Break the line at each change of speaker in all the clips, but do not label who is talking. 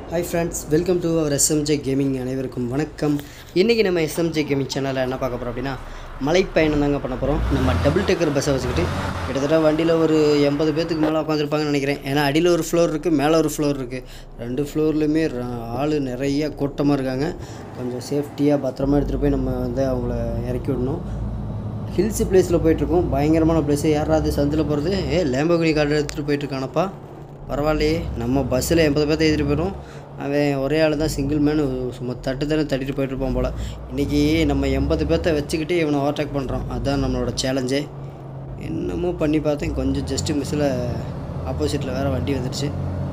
hi friends welcome to our SMJ gaming அனைவருக்கும் வணக்கம் இன்றைக்கி நம்ம எஸ்எம்ஜே கேமிங் சேனலில் என்ன பார்க்க போகிறோம் அப்படின்னா மலைப்பயணம் தாங்க பண்ண போகிறோம் நம்ம டபுள் டேக்கர் பஸ்ஸை வச்சுக்கிட்டு கிட்டத்தட்ட வண்டியில் ஒரு எண்பது பேத்துக்கு மேலே உட்காந்துருப்பாங்கன்னு நினைக்கிறேன் ஏன்னா அடியில் ஒரு ஃப்ளோர் இருக்குது மேலே ஒரு ஃப்ளோர் இருக்குது ரெண்டு ஃப்ளோர்லையுமே ஆள் நிறைய கூட்டமாக இருக்காங்க கொஞ்சம் சேஃப்டியாக பத்திரமா எடுத்துகிட்டு போய் நம்ம வந்து அவங்கள இறக்கி விடணும் ஹில்ஸ் பிளேஸில் போயிட்டுருக்கோம் பயங்கரமான பிளேஸு யாராவது சந்தில் போகிறது ஏ லேம்பகுனி கார்டு எடுத்துகிட்டு போயிட்டுருக்கானப்பா பரவாயில்லையே நம்ம பஸ்ஸில் எண்பது பேர்த்த ஏற்றிட்டு போயிடும் அவன் ஒரே ஆள் தான் சிங்கிள் மேன் சும்மா தட்டு தானே தட்டிட்டு போயிட்டுருப்பான் போல் இன்றைக்கி நம்ம எண்பது பேர்த்த வச்சுக்கிட்டு இவனை ஓவர்டேக் பண்ணுறோம் அதுதான் நம்மளோட சேலஞ்சே என்னமோ பண்ணி பார்த்தேன் கொஞ்சம் ஜஸ்ட்டு மிஸ்ஸில் ஆப்போசிட்டில் வேறு வண்டி வந்துடுச்சு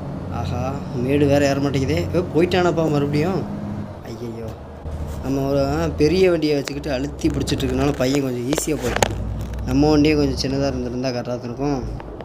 ஆஹா மேடு வேறு ஏற மாட்டேங்குதே ஏ போயிட்டானப்பா மறுபடியும் ஐயையோ நம்ம ஒரு ஆ, பெரிய வண்டியை வச்சுக்கிட்டு அழுத்தி பிடிச்சிட்டு இருக்கனால பையன் கொஞ்சம் ஈஸியாக போயிட்டான் நம்ம வண்டியே கொஞ்சம் சின்னதாக இருந்திருந்தால் கரெக்டாக இருக்கும்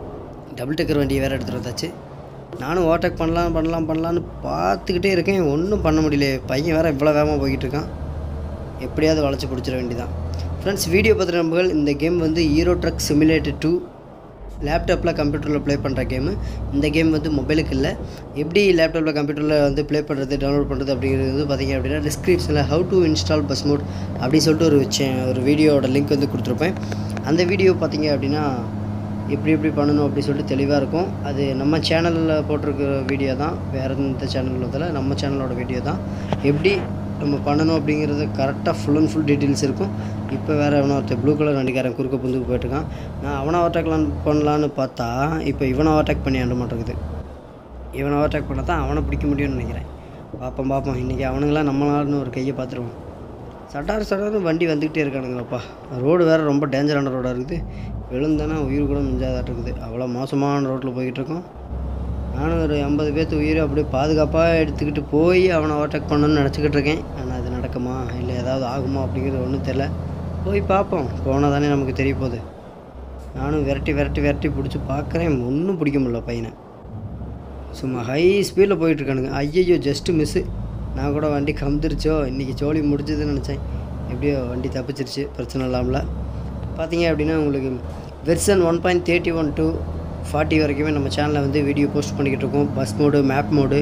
டபுள் டக்கர் வண்டியை வேறு எடுத்துகிட்டு வந்தாச்சு நானும் ஓவர்டேக் பண்ணலாம் பண்ணலாம் பண்ணலான்னு பார்த்துக்கிட்டே இருக்கேன் ஒன்றும் பண்ண முடியல பையன் வேறு இவ்வளோ வேகமாக போய்கிட்டு இருக்கான் எப்படியாவது வளைச்சி பிடிச்சிட வேண்டியதான் ஃப்ரெண்ட்ஸ் வீடியோ பார்த்துட்டு நம்பர்கள் இந்த கேம் வந்து ஹீரோ ட்ரக் சிமுலேட்டர் டூ லேப்டாப்பில் கம்ப்யூட்டரில் ப்ளே பண்ணுற கேமு இந்த கேம் வந்து மொபைலுக்கு இல்லை எப்படி லேப்டாப்பில் கம்ப்யூட்டரில் வந்து ப்ளே பண்ணுறது டவுன்லோட் பண்ணுறது அப்படிங்கிறது வந்து பார்த்தீங்க அப்படின்னா டிஸ்கிரிப்ஷனில் how to install bus mod அப்படின்னு சொல்லிட்டு ஒரு சே ஒரு வீடியோவோட லிங்க் வந்து கொடுத்துருப்பேன் அந்த வீடியோ பார்த்தீங்க அப்படின்னா எப்படி எப்படி பண்ணணும் அப்படி சொல்லிட்டு தெளிவாக இருக்கும் அது நம்ம சேனலில் போட்டிருக்கிற வீடியோ தான் வேறு எந்த சேனலில் அதில் நம்ம சேனலோட வீடியோ தான் எப்படி நம்ம பண்ணணும் அப்படிங்கிறது கரெக்டாக ஃபுல் அண்ட் ஃபுல் டீட்டெயில்ஸ் இருக்கும் இப்போ வேறு அவனை ஒருத்தர் ப்ளூ கலர் வண்டிக்காரன் குறுக்க புந்துக்கு போயிட்டுருக்கான் நான் அவனை ஓவர்டேக்லாம் பண்ணலான்னு பார்த்தா இப்போ இவனை ஓவர்டேக் பண்ணி ஆண்ட மாட்டேங்குது இவனை ஓவர்டேக் பண்ணால் தான் அவனை பிடிக்க முடியும்னு நினைக்கிறேன் பார்ப்போம் பார்ப்போம் இன்றைக்கி அவனுங்களாம் நம்மளான்னு ஒரு கையை பார்த்துருவோம் சட்டார் சட்டார்னு வண்டி வந்துக்கிட்டே இருக்கானுங்களப்பா ரோடு வேறு ரொம்ப டேஞ்சரான ரோடாக இருக்குது விழுந்தானா உயிர் கூட மிஞ்சாதாட்டு இருக்குது அவ்வளோ மோசமான ரோட்டில் போய்கிட்டு இருக்கோம் நானும் ஒரு ஐம்பது பேர்த்து உயிரை அப்படியே பாதுகாப்பாக எடுத்துக்கிட்டு போய் அவனை ஓவர்டேக் பண்ணணும்னு நினச்சிக்கிட்டு இருக்கேன் ஆனால் அது நடக்குமா இல்லை ஏதாவது ஆகுமா அப்படிங்கிறது ஒன்றும் தெரில போய் பார்ப்போம் போனால் தானே நமக்கு தெரிய போகுது நானும் விரட்டி விரட்டி விரட்டி பிடிச்சி பார்க்குறேன் ஒன்றும் பிடிக்க முடியல பையனை சும்மா ஹை ஸ்பீடில் போயிட்டுருக்கானுங்க ஐயையோ ஜஸ்ட்டு மிஸ்ஸு நான் கூட வண்டி கமுந்துருச்சோ இன்றைக்கி சோழி முடிஞ்சதுன்னு நினச்சேன் எப்படியோ வண்டி தப்பிச்சிருச்சு பிரச்சனை இல்லாமல் பார்த்தீங்க அப்படின்னா உங்களுக்கு version one point thirty one two forty வரைக்குமே நம்ம சேனலில் வந்து வீடியோ போஸ்ட் பண்ணிக்கிட்டு இருக்கோம் பஸ் மோடு மேப் மோடு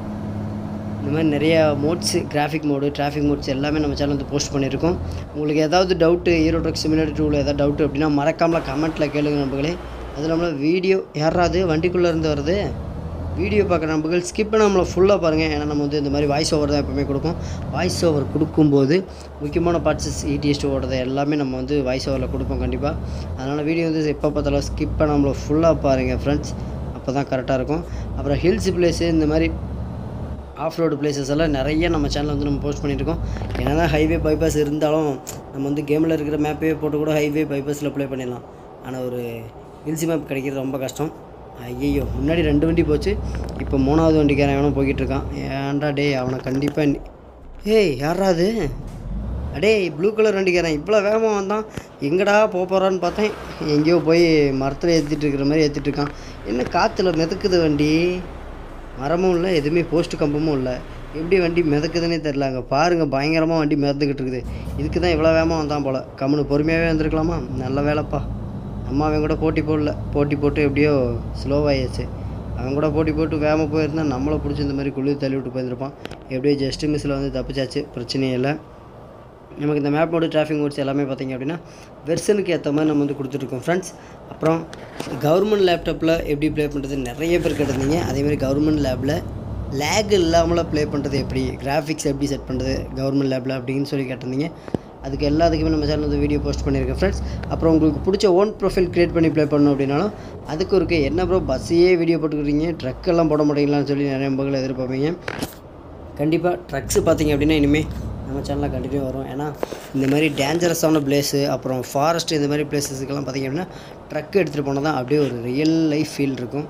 இந்த மாதிரி நிறைய mods graphic mod traffic mods எல்லாமே நம்ம சேனல் வந்து போஸ்ட் பண்ணியிருக்கோம் உங்களுக்கு ஏதாவது டவுட்டு ஹீரோ ட்ரக் சிமிலர் டூவில் ஏதாவது டவுட் அப்படின்னா மறக்காமல் கமெண்ட்டில் கேளுங்க நம்பர்களே அதுவும் இல்லாமல் வீடியோ யாராவது வண்டிக்குள்ளே இருந்து வருது வீடியோ பார்க்குற நம்பர்கள் ஸ்கிப் நம்மளை ஃபுல்லாக பாருங்கள் ஏன்னா நம்ம வந்து இந்த மாதிரி வாய்ஸ் ஓவர் தான் எப்பவுமே கொடுப்போம் வாய்ஸ் ஓவர் கொடுக்கும்போது முக்கியமான பார்ட்ஸஸ் இடிஎஸ்ட் ஓடுறது எல்லாமே நம்ம வந்து வாய்ஸ் ஓவரில் கொடுப்போம் கண்டிப்பாக அதனால் வீடியோ வந்து எப்போ பார்த்தாலும் ஸ்கிப் நம்மளை ஃபுல்லாக பாருங்கள் ஃப்ரெண்ட்ஸ் அப்போ தான் கரெக்டாக இருக்கும் அப்புறம் ஹில்ஸ் பிளேஸு இந்த மாதிரி ஆஃப் ரோடு பிளேசஸ் எல்லாம் நிறைய நம்ம சேனலில் வந்து நம்ம போஸ்ட் பண்ணியிருக்கோம் ஏன்னா தான் ஹைவே பைபாஸ் இருந்தாலும் நம்ம வந்து கேமில் இருக்கிற மேப்பே போட்டு கூட ஹைவே பைபாஸில் ப்ளே பண்ணிடலாம் ஆனால் ஒரு ஹில்ஸ் மேப் கிடைக்கிறது ரொம்ப கஷ்டம் ஐயையோ முன்னாடி ரெண்டு வண்டி போச்சு இப்போ மூணாவது வண்டிக்காரன் எவனோ போய்கிட்டு இருக்கான் ஏன்டா டேய் அவனை கண்டிப்பாக ஏய் யாரா அது அடே ப்ளூ கலர் வண்டிக்காரன் இவ்வளோ வேகமாக வந்தான் எங்கடா போக போகிறான்னு பார்த்தேன் எங்கேயோ போய் மரத்தில் ஏற்றிட்டு இருக்கிற மாதிரி ஏற்றிட்டு இருக்கான் என்ன காற்றுல மிதக்குது வண்டி மரமும் இல்லை எதுவுமே போஸ்ட் கம்பமும் இல்லை எப்படி வண்டி மிதக்குதுன்னே தெரில அங்கே பாருங்கள் பயங்கரமாக வண்டி மிதந்துக்கிட்டு இருக்குது இதுக்கு தான் இவ்வளோ வேகமாக வந்தான் போல் கம்முனு பொறுமையாகவே வந்திருக்கலாமா நல்ல வேலைப்பா நம்ம அவன் கூட போட்டி போடல போட்டி போட்டு எப்படியோ ஸ்லோவாகியாச்சு அவன் கூட போட்டி போட்டு வேகமாக போயிருந்தா நம்மளை பிடிச்சி இந்த மாதிரி குளிர் தள்ளி விட்டு போயிருந்திருப்பான் எப்படியோ ஜஸ்ட் மிஸ்ஸில் வந்து தப்பிச்சாச்சு பிரச்சனையே இல்லை நமக்கு இந்த மேப் மோடு டிராஃபிக் மோட்ஸ் எல்லாமே பார்த்தீங்க அப்படின்னா வெர்சனுக்கு ஏற்ற மாதிரி நம்ம வந்து கொடுத்துட்ருக்கோம் ஃப்ரெண்ட்ஸ் அப்புறம் கவர்மெண்ட் லேப்டாப்பில் எப்படி ப்ளே பண்ணுறது நிறைய பேர் கேட்டிருந்தீங்க அதேமாதிரி கவர்மெண்ட் லேபில் லேக் இல்லாமல் ப்ளே பண்ணுறது எப்படி கிராஃபிக்ஸ் எப்படி செட் பண்ணுறது கவர்மெண்ட் லேபில் அப்படின்னு சொல்லி கேட்டிருந்தீங்க அதுக்கு எல்லாத்துக்குமே நம்ம சேனல் வந்து வீடியோ போஸ்ட் பண்ணியிருக்கேன் ஃப்ரெண்ட்ஸ் அப்புறம் உங்களுக்கு பிடிச்ச ஓன் ப்ரொஃபைல் க்ரியேட் பண்ணி ப்ளே பண்ணணும் அப்படின்னாலும் அதுக்கு இருக்கு என்ன ப்ரோ பஸ்ஸையே வீடியோ போட்டுக்கிறீங்க ட்ரக் எல்லாம் போட மாட்டீங்களான்னு சொல்லி நிறைய நம்பர்கள் எதிர்பார்ப்பீங்க கண்டிப்பாக ட்ரக்ஸு பார்த்தீங்க அப்படின்னா இனிமேல் நம்ம சேனலில் கண்டினியூ வரும் ஏன்னா இந்த மாதிரி டேஞ்சரஸான பிளேஸு அப்புறம் ஃபாரஸ்ட் இந்த மாதிரி பிளேஸஸுக்கெல்லாம் பார்த்தீங்க அப்படின்னா ட்ரக் எடுத்துகிட்டு போனால் தான் அப்படியே ஒரு ரியல் லைஃப் ஃபீல் இருக்கும்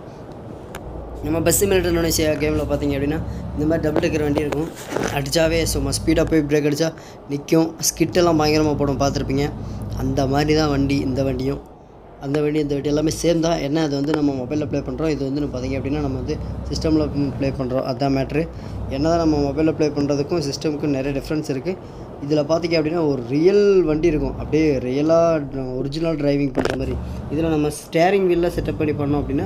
நம்ம பஸ் மிலிட்டர் இந்தோனேஷியா கேமில் பார்த்தீங்க அப்படின்னா இந்த மாதிரி டபுள் டக்கர் வண்டி இருக்கும் அடித்தாவே சும்மா ஸ்பீடாக போய் பிரேக் அடித்தா நிற்கும் ஸ்கிட்டெல்லாம் பயங்கரமாக போடும் பார்த்துருப்பீங்க அந்த மாதிரி தான் வண்டி இந்த வண்டியும் அந்த வண்டி இந்த வண்டி எல்லாமே சேம் தான் என்ன அது வந்து நம்ம மொபைலில் ப்ளே பண்ணுறோம் இது வந்து பார்த்தீங்க அப்படின்னா நம்ம வந்து சிஸ்டமில் ப்ளே பண்ணுறோம் அதுதான் மேட்ரு என்ன தான் நம்ம மொபைலில் ப்ளே பண்ணுறதுக்கும் சிஸ்டமுக்கும் நிறைய டிஃப்ரென்ஸ் இருக்குது இதில் பார்த்தீங்க அப்படின்னா ஒரு ரியல் வண்டி இருக்கும் அப்படியே ரியலாக ஒரிஜினல் டிரைவிங் பண்ணுற மாதிரி இதில் நம்ம ஸ்டேரிங் வீலில் செட்டப் பண்ணி பண்ணோம் அப்படின்னா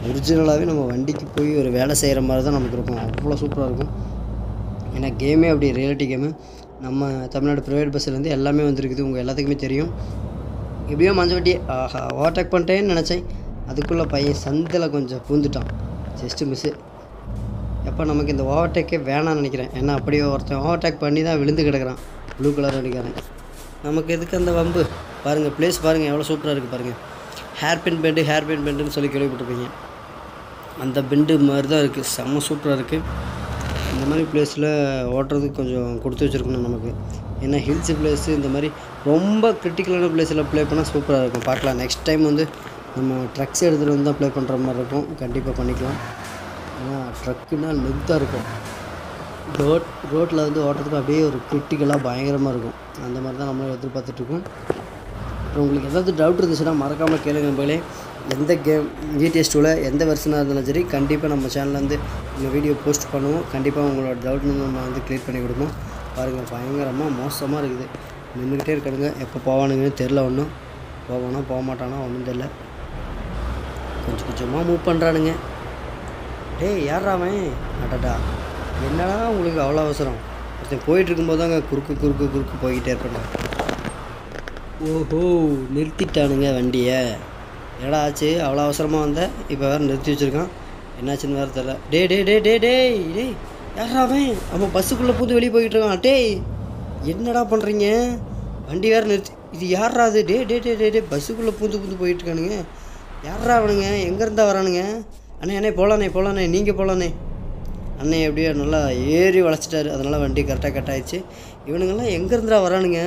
ஒரிஜினலாகவே நம்ம வண்டிக்கு போய் ஒரு வேலை செய்கிற மாதிரி தான் நமக்கு இருக்கும் அவ்வளோ சூப்பராக இருக்கும் ஏன்னா கேமே அப்படி ரியாலிட்டி கேமு நம்ம தமிழ்நாடு ப்ரைவேட் பஸ்ஸிலேருந்து எல்லாமே வந்திருக்குது உங்கள் எல்லாத்துக்குமே தெரியும் எப்படியோ மஞ்சவட்டி ஆஹா ஓவர்டேக் பண்ணிட்டேன்னு நினச்சேன் அதுக்குள்ளே பையன் சந்தில் கொஞ்சம் பூந்துட்டான் ஜஸ்ட்டு மிஸ்ஸு எப்போ நமக்கு இந்த ஓவர்டேக்கே வேணாம்னு நினைக்கிறேன் ஏன்னா அப்படியே ஒருத்தன் ஓவர்டேக் பண்ணி தான் விழுந்து கிடக்குறான் ப்ளூ கலர் அடிக்காரன் நமக்கு எதுக்கு அந்த வம்பு பாருங்கள் ப்ளேஸ் பாருங்கள் எவ்வளோ சூப்பராக இருக்குது பாருங்கள் hairpin bend hairpin பெண்டுன்னு சொல்லி கேள்விப்பட்டிருப்பீங்க அந்த பெண்டு மாதிரி தான் இருக்குது செம்ம சூப்பராக இருக்குது இந்த மாதிரி பிளேஸில் ஓட்டுறதுக்கு கொஞ்சம் கொடுத்து வச்சுருக்கணும் நமக்கு ஏன்னா ஹில்ஸ் பிளேஸு இந்த மாதிரி ரொம்ப கிரிட்டிக்கலான பிளேஸில் ப்ளே பண்ணால் சூப்பராக இருக்கும் பார்க்கலாம் நெக்ஸ்ட் டைம் வந்து நம்ம ட்ரக்ஸ் எடுத்துகிட்டு வந்து தான் ப்ளே பண்ணுற மாதிரி இருக்கும் கண்டிப்பாக பண்ணிக்கலாம் ஏன்னா ட்ரக்குனா லென்த்தாக இருக்கும் ரோட் ரோட்டில் வந்து ஓட்டுறதுக்கு அப்படியே ஒரு கிரிட்டிக்கலாக பயங்கரமாக இருக்கும் அந்த மாதிரி தான் நம்மளும் எதிர்பார்த்துட்ருக்கோம் அப்புறம் உங்களுக்கு ஏதாவது டவுட் இருந்துச்சுன்னா மறக்காமல் கேளுங்க நம்பளே எந்த கேம் ஜிடிஎஸ் டூவில் எந்த வெர்ஷனாக இருந்தாலும் சரி கண்டிப்பாக நம்ம சேனலில் வந்து இந்த வீடியோ போஸ்ட் பண்ணுவோம் கண்டிப்பாக உங்களோட டவுட் நம்ம வந்து க்ளியர் பண்ணி கொடுப்போம் பாருங்கள் பயங்கரமாக மோசமாக இருக்குது நின்றுக்கிட்டே இருக்கானுங்க எப்போ போவானுங்கன்னு தெரில ஒன்றும் போவானா போக மாட்டானா ஒன்றும் தெரில கொஞ்சம் கொஞ்சமாக மூவ் பண்ணுறானுங்க டேய் யாரா அவன் அடடா என்னடா உங்களுக்கு அவ்வளோ அவசரம் ஒருத்தன் போயிட்டு இருக்கும்போது தாங்க குறுக்கு குறுக்கு குறுக்கு போய்கிட்டே இருப்பேன் ஓஹோ நிறுத்திட்டானுங்க வண்டியை என்னடா ஆச்சு அவ்வளோ அவசரமாக வந்த இப்போ வேறு நிறுத்தி வச்சுருக்கான் என்னாச்சுன்னு வேறு தெரில டே டே டே டே டேய் டேய் யாரா அவன் அவன் பஸ்ஸுக்குள்ளே பூந்து வெளியே போய்கிட்டு இருக்கான் டேய் என்னடா பண்ணுறீங்க வண்டி வேறு நிறுத்தி இது யாரா அது டே டே டே டே டே பஸ்ஸுக்குள்ளே பூந்து பூந்து போயிட்டு இருக்கானுங்க யாரா அவனுங்க எங்கேருந்தா வரானுங்க அண்ணே அண்ணே போகலாண்ணே போகலாண்ணே நீங்கள் போகலாண்ணே அண்ணே எப்படியோ நல்லா ஏறி வளைச்சிட்டாரு அதனால் வண்டி கரெக்டாக கட் ஆயிடுச்சு இவனுங்கெல்லாம் எங்கேருந்துடா வரானுங்க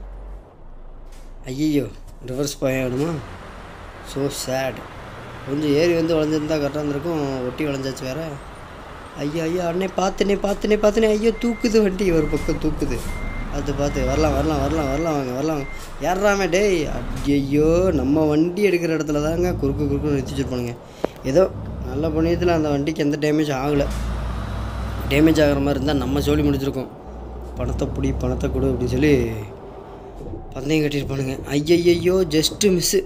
ஐயோ ரிவர்ஸ் போயிடுமா ஸோ சேட் கொஞ்சம் ஏறி வந்து வளைஞ்சிருந்தா கரெக்டாக இருந்திருக்கும் ஒட்டி வளைஞ்சாச்சு வேற ஐயோ ஐயோ அண்ணே பார்த்துனே பார்த்துனே பார்த்துனே ஐயோ தூக்குது வண்டி ஒரு பக்கம் தூக்குது பார்த்து பார்த்து வரலாம் வரலாம் வரலாம் வரலாம் வாங்க வரலாம் வாங்க யாராமே டேய் ஐயோ நம்ம வண்டி எடுக்கிற இடத்துல தாங்க குறுக்கு குறுக்கு நிறுத்தி வச்சுருப்பானுங்க ஏதோ நல்ல புண்ணியத்தில் அந்த வண்டிக்கு எந்த டேமேஜ் ஆகலை டேமேஜ் ஆகிற மாதிரி இருந்தால் நம்ம ஜோலி முடிச்சிருக்கோம் பணத்தை பிடி பணத்தை கொடு அப்படின்னு சொல்லி பந்தயம் கட்டியிருப்பானுங்க ஐயையோ ஜஸ்ட்டு மிஸ்ஸு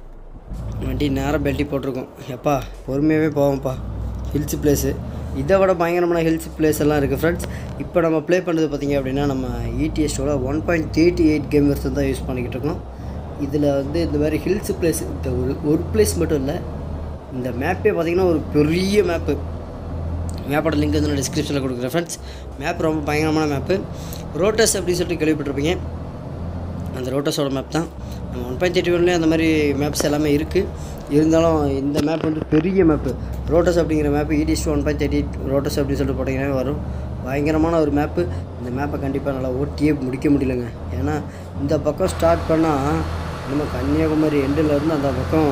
வண்டி நேரம் பெல்ட்டி போட்டிருக்கோம் எப்பா பொறுமையாகவே போவோம்ப்பா ஹில்ஸ் பிளேஸு இதை விட பயங்கரமான ஹில்ஸ் பிளேஸ் எல்லாம் இருக்குது ஃப்ரெண்ட்ஸ் இப்போ நம்ம ப்ளே பண்ணுறது பார்த்திங்க அப்படின்னா நம்ம இடிஎஸ்டோட one point thirty eight game version தான் யூஸ் பண்ணிக்கிட்டு இருக்கோம் இதில் வந்து இந்த மாதிரி ஹில்ஸ் பிளேஸ் இந்த ஒரு ஒரு பிளேஸ் மட்டும் இல்லை இந்த மேப்பே பார்த்திங்கன்னா ஒரு பெரிய மேப்பு மேப்போட லிங்க் வந்து நான் டிஸ்கிரிப்ஷனில் கொடுக்குறேன் ஃப்ரெண்ட்ஸ் மேப் ரொம்ப பயங்கரமான மேப்பு ரோட்டஸ் அப்படின்னு சொல்லிட்டு கேள்விப்பட்டிருப்பீங்க அந்த ரோட்டஸோட மேப் தான் நம்ம ஒன் பாயிண்ட் தேர்ட்டி ஒன்லேயே அந்த மாதிரி மேப்ஸ் எல்லாமே இருக்குது இருந்தாலும் இந்த மேப் வந்து பெரிய மேப்பு ரோட்டஸ் அப்படிங்கிற map ETS one point thirty ரோட்டஸ் அப்படின்னு சொல்லிட்டு போட்டிங்கன்னா வரும் பயங்கரமான ஒரு மேப்பு இந்த மேப்பை கண்டிப்பாக நல்லா ஓட்டியே முடிக்க முடியலங்க ஏன்னா இந்த பக்கம் ஸ்டார்ட் பண்ணால் நம்ம கன்னியாகுமரி எண்டில் இருந்து அந்த பக்கம்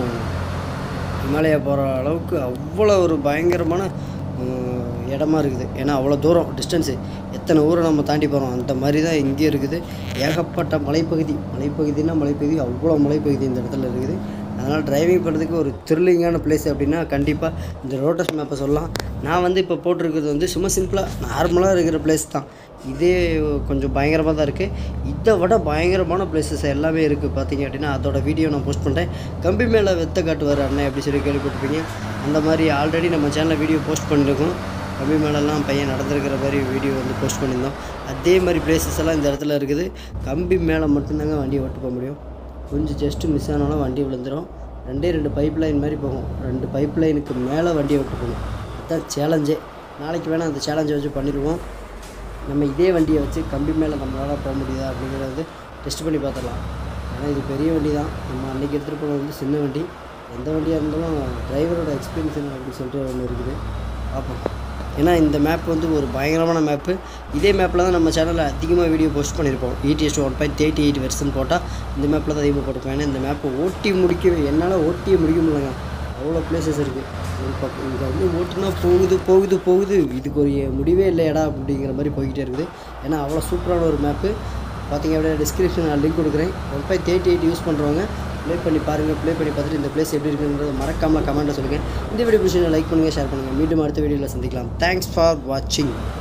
ஹிமாலயா போகிற அளவுக்கு அவ்வளோ ஒரு பயங்கரமான உம், இடமா இருக்குது ஏன்னா அவ்வளோ தூரம் டிஸ்டன்ஸு எத்தனை ஊரை நம்ம தாண்டி போகிறோம் அந்த மாதிரி தான் இங்கே இருக்குது ஏகப்பட்ட மலைப்பகுதி மலைப்பகுதினா மலைப்பகுதி அவ்வளோ மலைப்பகுதி இந்த இடத்துல இருக்குது அதனால் டிரைவிங் பண்ணுறதுக்கு ஒரு த்ரில்லிங்கான பிளேஸ் அப்படின்னா கண்டிப்பாக இந்த ரோட்டஸ் மேப்பை சொல்லலாம் நான் வந்து இப்போ போட்டிருக்கிறது வந்து சும்மா சிம்பிளாக நார்மலாக இருக்கிற பிளேஸ் தான் இதே கொஞ்சம் பயங்கரமாக தான் இருக்குது இதை விட பயங்கரமான பிளேசஸ் எல்லாமே இருக்குது பார்த்தீங்க அப்படின்னா அதோட வீடியோ நான் போஸ்ட் பண்ணுறேன் கம்பி மேலே வெத்த காட்டுவார் அண்ணன் அப்படி சொல்லி கேள்விப்பட்டிருப்பீங்க அந்த மாதிரி ஆல்ரெடி நம்ம சேனலில் வீடியோ போஸ்ட் பண்ணியிருக்கோம் கம்பி மேலெல்லாம் பையன் நடந்திருக்கிற மாதிரி வீடியோ வந்து போஸ்ட் பண்ணியிருந்தோம் அதே மாதிரி பிளேசஸ் எல்லாம் இந்த இடத்துல இருக்குது கம்பி மேலே மட்டும்தாங்க வண்டி ஓட்டு போக முடியும் கொஞ்சம் ஜஸ்ட்டு மிஸ் ஆனாலும் வண்டி விழுந்துடும் ரெண்டே ரெண்டு பைப் லைன் மாதிரி போகும் ரெண்டு பைப் லைனுக்கு மேலே வண்டியை விட்டு போகணும் அதுதான் சேலஞ்சே நாளைக்கு வேணால் அந்த சேலஞ்சை வச்சு பண்ணிடுவோம் நம்ம இதே வண்டியை வச்சு கம்பி மேலே நம்மளால் போக முடியுதா அப்படிங்கிறத டெஸ்ட் பண்ணி பார்த்துடலாம் ஏன்னா இது பெரிய வண்டி தான் நம்ம அன்றைக்கி எடுத்துகிட்டு போனது வந்து சின்ன வண்டி எந்த வண்டியாக இருந்தாலும் டிரைவரோட எக்ஸ்பீரியன்ஸ் என்ன அப்படின்னு சொல்லிட்டு ஒன்று இருக்குது பார்ப்போம் ஏன்னா இந்த மேப் வந்து ஒரு பயங்கரமான மேப்பு இதே மேப்பில் தான் நம்ம சேனலில் அதிகமாக வீடியோ போஸ்ட் பண்ணியிருப்போம் ETS one point thirty eight version போட்டால் இந்த மேப்பில் தான் அதிகமாக போட்டிருப்போம் ஏன்னா இந்த மேப்பை ஓட்டி முடிக்கவே என்னால் ஓட்டியே முடிக்க முடியலங்க அவ்வளோ பிளேசஸ் இருக்குது ஒரு பக்கம் இங்கே வந்து ஓட்டுனா போகுது போகுது போகுது இதுக்கு ஒரு முடிவே இல்லையடா அப்படிங்கிற மாதிரி போய்கிட்டே இருக்குது ஏன்னா அவ்வளோ சூப்பரான ஒரு மேப்பு பார்த்தீங்க அப்படின்னா டிஸ்கிரிப்ஷன் நான் லிங்க் கொடுக்குறேன் one five thirty eight use பண்ணுறவங்க ப்ளே பண்ணி பாருங்கள் ப்ளே பண்ணி பார்த்துட்டு இந்த பிளேஸ் எப்படி இருக்குன்றத மறக்காமல் கமெண்ட்டில் சொல்லுங்கள் இந்த வீடியோ பிடிச்சி லைக் பண்ணுங்கள் ஷேர் பண்ணுங்கள் மீண்டும் அடுத்த வீடியோவில் சந்திக்கலாம் தேங்க்ஸ் ஃபார் வாட்சிங்